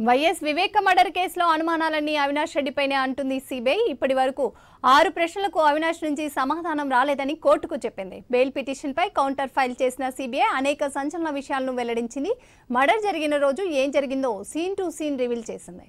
YS Viveka murder కేసులో అనుమానాలన్నీ అవినాష్ రెడ్డిపైనే అంటుంది CBI ఇప్పటి వరకు ఆరు ప్రశ్నలకు అవినాష్ నుంచి సమాధానం రాలేదని కోర్టుకు చెప్పింది బెయిల్ పిటిషన్పై కౌంటర్ ఫైల్ చేసిన సిబిఐ అనేక సంచలన విషయాలను వెల్లడించింది మర్డర్ జరిగిన రోజు ఏం జరిగిందో సీన్ టు సీన్ రివీల్ చేసింది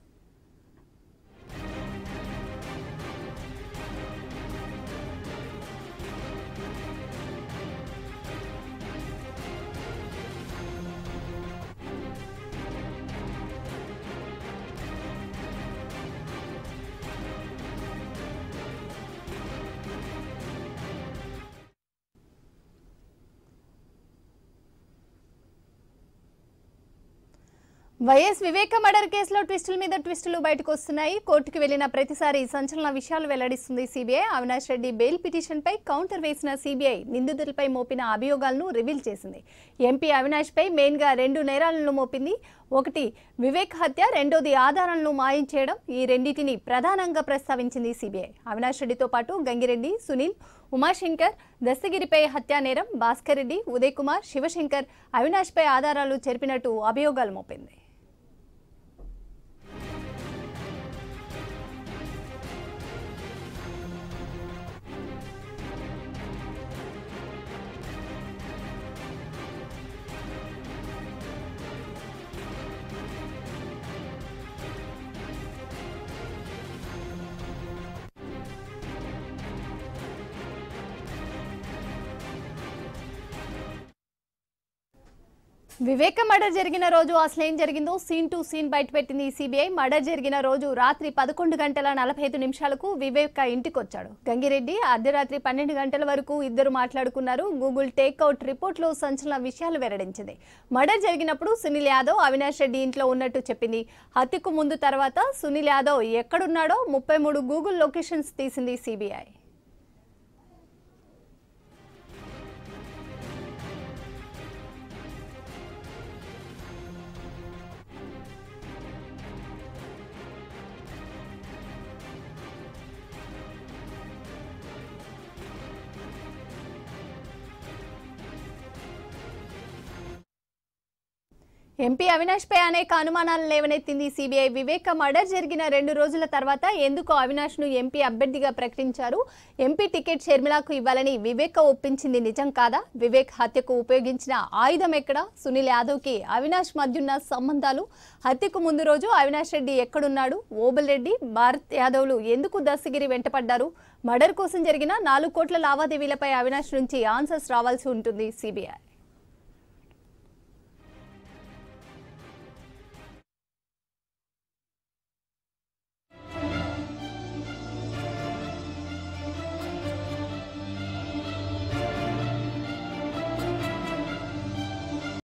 వైఎస్ వివేక మర్డర్ కేసులో ట్విస్టుల మీద ట్విస్టులు బయటకు వస్తున్నాయి కోర్టుకు వెళ్లిన ప్రతిసారి సంచలన విషయాలు వెల్లడిస్తుంది సిబిఐ అవినాష్ రెడ్డి బెయిల్ పిటిషన్పై కౌంటర్ వేసిన సిబిఐ నిందితులపై మోపిన అభియోగాలను రివీల్ చేసింది ఎంపీ అవినాష్ పై మెయిన్ గా రెండు నేరాలను మోపింది ఒకటి వివేక్ హత్య రెండోది ఆధారాలను మాయం చేయడం ఈ రెండింటిని ప్రధానంగా ప్రస్తావించింది సిబిఐ అవినాష్ రెడ్డితో పాటు గంగిరెడ్డి సునీల్ ఉమాశంకర్ దస్తగిరిపై హత్యా నేరం భాస్కర్ రెడ్డి ఉదయ్ కుమార్ శివశంకర్ అవినాష్పై ఆధారాలు చెరిపినట్టు అభియోగాలు మోపింది వివేక మర్డర్ జరిగిన రోజు అసలు ఏం జరిగిందో సీన్ టు సీన్ బయటపెట్టింది సిబిఐ మర్డర్ జరిగిన రోజు రాత్రి పదకొండు గంటల నలభై ఐదు నిమిషాలకు వివేక ఇంటికి వచ్చాడు గంగిరెడ్డి అర్ధరాత్రి పన్నెండు గంటల వరకు ఇద్దరు మాట్లాడుకున్నారు గూగుల్ టేక్అవుట్ రిపోర్ట్లో సంచలన విషయాలు వెల్లడించింది మర్డర్ జరిగినప్పుడు సునీల్ యాదవ్ అవినాష్ రెడ్డి ఇంట్లో ఉన్నట్టు చెప్పింది హత్యకు ముందు తర్వాత సునీల్ యాదవ్ ఎక్కడున్నాడో ముప్పై మూడు గూగుల్ లొకేషన్స్ తీసింది సిబిఐ ఎంపీ అవినాష్ పై అనేక అనుమానాలు లేవనెత్తింది సిబిఐ వివేక మర్డర్ జరిగిన రెండు రోజుల తర్వాత ఎందుకు అవినాష్ ను ఎంపీ అభ్యర్థిగా ప్రకటించారు ఎంపీ టికెట్ షర్మిలాకు ఇవ్వాలని వివేక ఒప్పించింది నిజం కాదా వివేక్ హత్యకు ఉపయోగించిన ఆయుధం ఎక్కడ సునీల్ యాదవ్ కి అవినాష్ మధ్యున్న సంబంధాలు హత్యకు ముందు రోజు అవినాష్ రెడ్డి ఎక్కడున్నాడు ఓబుల్ రెడ్డి భారత్ యాదవ్లు ఎందుకు దస్తగిరి వెంటపడ్డారు మర్డర్ కోసం జరిగిన నాలుగు కోట్ల లావాదేవీలపై అవినాష్ నుంచి ఆన్సర్స్ రావాల్సి ఉంటుంది సిబిఐ